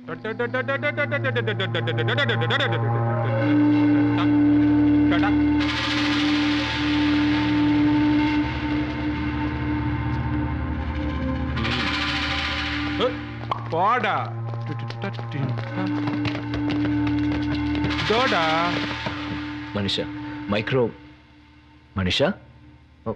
போடா தோடா மனிஷா மைக்ரோ மனிஷா ஓ.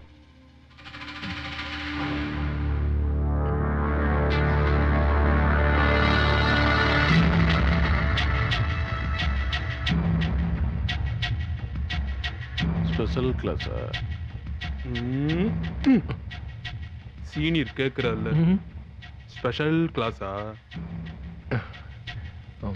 ஸ்பெஷல் கிளாஸா சீனியர் கேக்குறல்ல ம்ஹும். ஸ்பெஷல் கிளாஸா Um,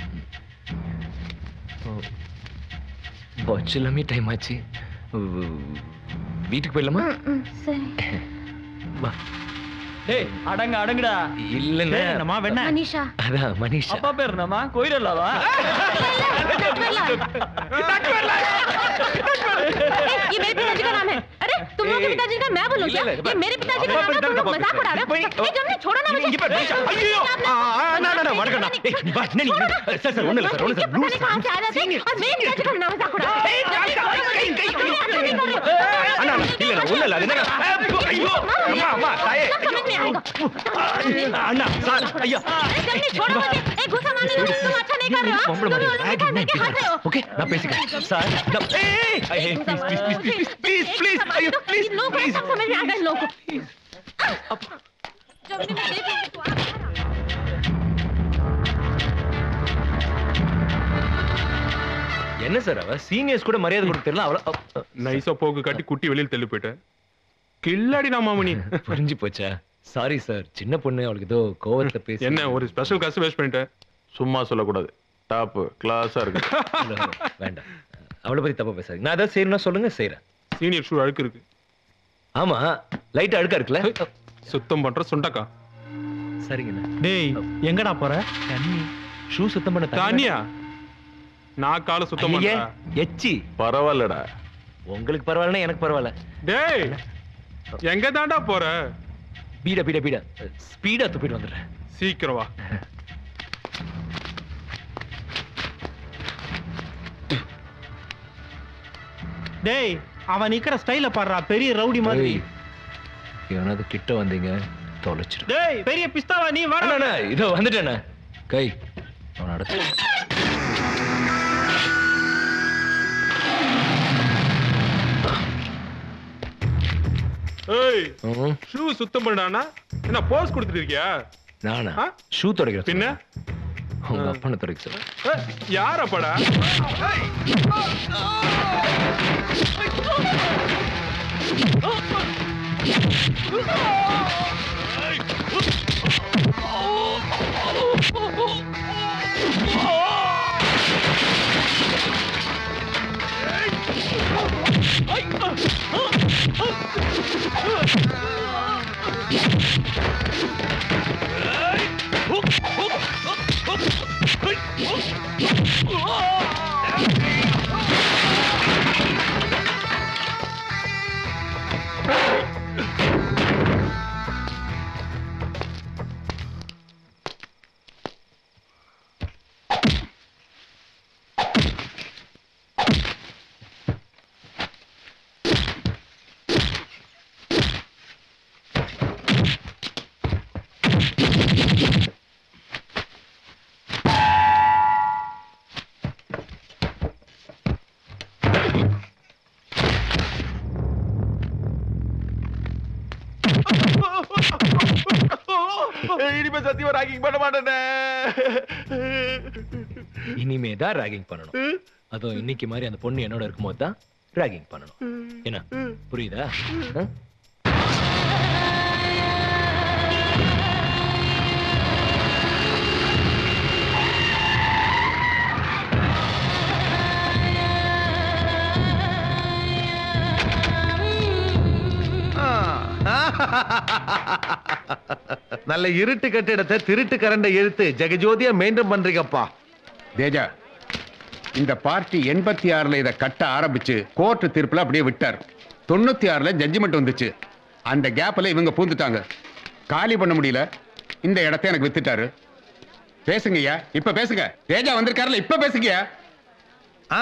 வாட்ச் எல்லாமே டைம் ஆச்சு உ- வீட்டுக்கு போயிடலாமா சரி வா டேய் அடங்க அடங்குடா இல்லைண்ணே டேய், நம்ம வெண்ண மனிஷா அதான் மனிஷா அப்பா பேர் என்னம்மா கோயிரல்லாவா ये मेरे पिताजी का नाम है अरे तुम लोग के पिताजी का मैं बोलूं क्या ये मेरे पिताजी का नाम है तुम लोग मजाक उड़ा रहे हो ए, जमने छोड़ो ना मुझे ஐயோ வணக்கம்டா ஏய், நீ வா, என்ன நீ சார் சார் ஒண்ணு இல்ல சார் ஒண்ணு சார் पता नहीं कहां से आ जाते हैं और मेरे पिताजी का नाम मजाक उड़ा रहे हो जमने छोड़ो मुझे। அண்ணா அண்ணா, இல்ல ஒண்ணு இல்ல அது என்ன ஐயோ அம்மா அம்மா தாயே समझ में आएगा அண்ணா சார் ஐயா अरे जमने छोड़ो मुझे ए गुस्सा मारने लगे तुम अच्छा नहीं कर रहे हो பொம்பளை तुम மாதிரி लोग ராகி करने के हंस रहे हो ஓகே நான் பேசிக்கிறேன் சார் நான்- ஏய், ஏய், ஏய், please please please please please please ஐயோ ப்ளீஸ் लोग ப்ளீஸ் सब समझ में आ गए इन लोगों को जमने में देख रही हूँ, तू आ रहा है। என்ன சார் அவ சீனியர்ஸ் கூட மரியாதை கொடுக்க தெரியல அவள அ- நைஸா போக்கு காட்டி குட்டி வெளியில் தள்ளி போயிட்டேன் கில்லாடி நான் மாமணி புரிஞ்சு போச்சா சாரி சார் சின்ன பொண்ணு அவளுக்கு ஏதோ கோவத்துல பேசி என்ன ஒரு ஸ்பெஷல் கிளாஸ் வேஸ்ட் பண்ணிட்டேன் சும்மா சொல்லக்கூடாது டாப் கிளாஸா இருக்கு இல்ல, இல்ல, வேண்டாம் அவளை பத்தி தப்பா பேசாதீங்க நான் ஏதாவது செய்யணும்னா சொல்லுங்க செய்யறேன் சீனியர் ஷூ அழுக்கு இருக்கு ஆமா லைட் அழுக்கா இருக்குல்ல சுத்தம் பண்ற சுண்டக்கா சரிங்கண்ணா டேய் எங்கடா போற தண்ணி ஷூ சுத்தம் பண்ண தண்ணி தானியா நான் காலை சுத்தம் ஐயே, பண்றேன் எச்சி பரவாயில்லடா உங்களுக்கு பரவாயில்லனா எனக்கு பரவாயில்ல டேய் எங்க தாண்டா போற பீடா பீடா பீடா ஸ்பீடா துப்பிட்டு வந்துடுறேன் சீக்கிரம் வா டேய் அவன் நிக்கிற ஸ்டைல பாடுறா பெரிய ரவுடி மாதிரி ஏய், எவனாவது கிட்ட வந்தீங்க தொலைச்சிரு டேய் பெரிய பிஸ்தாவா நீ வர அண்ணா, அண்ணா, இதோ வந்துட்டேண்ணே கை அவன் அடுத்து ஏய் ம், ஷூ சுத்தம் பண்ணானா என்ன போஸ் கொடுத்துட்டு இருக்கியா நானா ஆ? ஷூ துடைக்கிறேன் பின்ன உங்க அப்பனை துடைக்க சொல்ல ஏய், யாரப்படா இனிமே சத்தியமா ராக்கிங் பண்ண மாட்டேனே இனிமே தான் ராகிங் பண்ணணும் அதுவும் இன்னைக்கு மாதிரி அந்த பொண்ணு என்னோட இருக்கும்போது தான் ராகிங் பண்ணணும் என்ன புரியுதா ஆ? நல்ல இருட்டு கட்டிடத்தை திருட்டு கரண்ட இழுத்து ஜெகஜோதியா மெயின்டைன் பண்றீங்கப்பா தேஜா இந்த பார்ட்டி எண்பத்தி ஆறுல இதை கட்ட ஆரம்பிச்சு கோர்ட் தீர்ப்புல அப்படியே விட்டார் தொண்ணூத்தி ஆறுல ஜட்ஜ்மெண்ட் வந்துச்சு அந்த கேப்ல இவங்க பூந்துட்டாங்க காலி பண்ண முடியல இந்த இடத்த எனக்கு வித்துட்டாரு பேசுங்கய்யா இப்ப பேசுங்க தேஜா வந்திருக்காருல இப்ப பேசுங்கய்யா ஆ,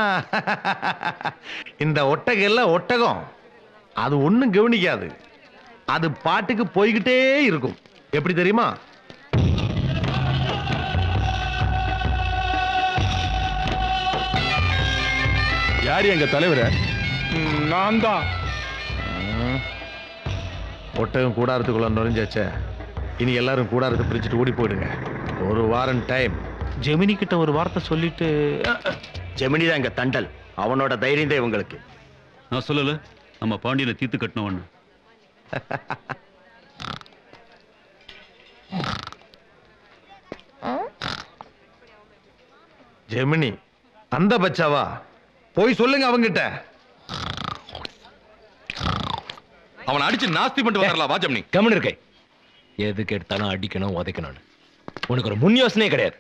இந்த ஒட்டகம் எல்லாம் ஒட்டகம் அது ஒண்ணும் கவனிக்காது அது பாட்டுக்கு போய்கிட்டே இருக்கும் எப்படி தெரியுமா யார் எங்க தலைவர நான் தான் ஒட்டகம் கூடாரத்துக்குள்ள நுழைஞ்சாச்சே இனி எல்லாரும் கூடாரத்தை பிரிச்சுட்டு ஓடி போயிடுங்க ஒரு வாரம் டைம் ஜெமினி கிட்ட ஒரு வார்த்தை சொல்லிட்டு ஜெமினி தான் இங்க தண்டல் அவனோட தைரியம் தான் இவங்களுக்கு நான் சொல்லல நம்ம பாண்டியனை தீர்த்து கட்டினவன்னு ஜெமினி அந்த பச்சாவா போய் சொல்லுங்க அவங்கிட்ட அவனை அடிச்சு நாஸ்தி பண்ணிட்டு வரலாம் வா ஜெமினி கம்மன் இருக்கை எதுக்கு எடுத்தாலும் அடிக்கணும் உதைக்கணும்னு உனக்கு ஒரு முன் யோசனையே கிடையாது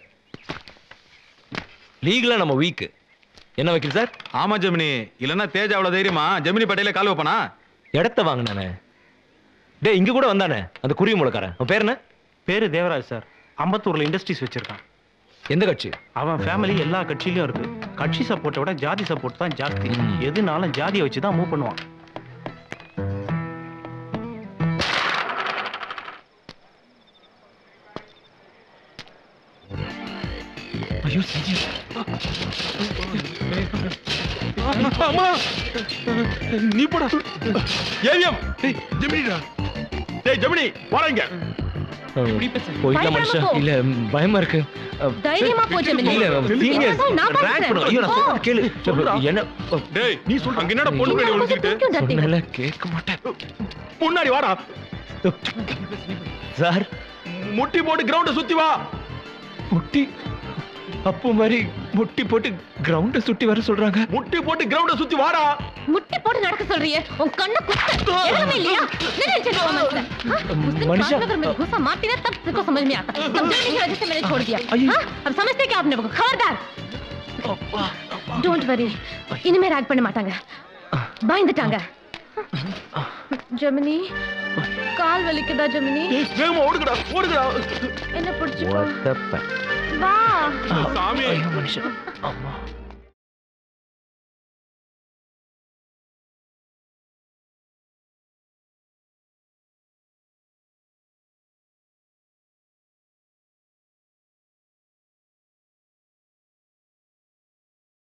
லீகலா நம்ம வீக் என்ன வக்கீல் சார் ஆமா ஜெமினி இல்லன்னா தேஜ் அவ்வளவு தைரியமா ஜெமினி பட்டையில கால் வைப்பானா இடத்த வாங்கினானே டேய் இங்க கூட வந்தானே அந்த குருவி முளைக்காரன் அவன் பேர் என்ன பேரு தேவராஜ் சார் அம்பத்தூர்ல இண்டஸ்ட்ரீஸ் வச்சிருக்கான் எந்த கட்சி அவன் ஃபேமிலி எல்லா கட்சியிலயும் இருக்கு கட்சி சப்போர்ட்டை விட ஜாதி சப்போர்ட் தான் ஜாஸ்தி ம். எதுனாலும் ஜாதியை வச்சு தான் மூவ் பண்ணுவான் ஐயோ சரி அம்மா நீ போடா ஏவிஎம் ஜெமினிடா டேய் ஜெமினி வாடா இங்க போயிடலாம் பயமா மனுஷன் போ. இல்ல பயமா இருக்கு தைரியமா போ ஜெமினி இல்ல சீனியர் நான் நான் ரேங்க் பார்க்கிறேன். பண்ணுவோம் ஐயோ நான் போ. சொல்றது கேளு என்ன டேய் நீ சொல்ற அங்க என்னடா பொண்ணு இன்னும் பின்னாடி கொஞ்சம் ஒளிஞ்சிக்கிட்டு தூக்கம் தட்டி. சொன்னால கேட்க மாட்டேன் முன்னாடி வாடா சார் முட்டி போட்டு கிரவுண்ட சுத்தி வா முட்டி அப்பு மாதிரி முட்டி போட்டு கிரவுண்ட சுட்டி வர சொல்றாங்க முட்டி போட்டு கிரவுண்ட சுத்தி வாடா முட்டி போட்டு நடக்க சொல்றியே உன் கண்ணு குத்து எதுவுமே இல்லையா नहीं चलो मत उस दिन मनीषा। पाटनगर में घुसा मारती ना तब तेरे को समझ में आता समझने की वजह से मैंने छोड़ दिया हाँ? अब समझते क्या आपने को खबरदार डोंट वरी இனிமே ராக் பண்ண மாட்டாங்க பயந்துட்டாங்க ஜெமினி கால் வலிக்குதா ஜெமினி வேகமா ஓடுங்கடா ஓடுங்கடா என்ன பிடிச்சிக்கோ ஒத்தப்ப வா சாமி ஐயோ மனுஷன் அம்மா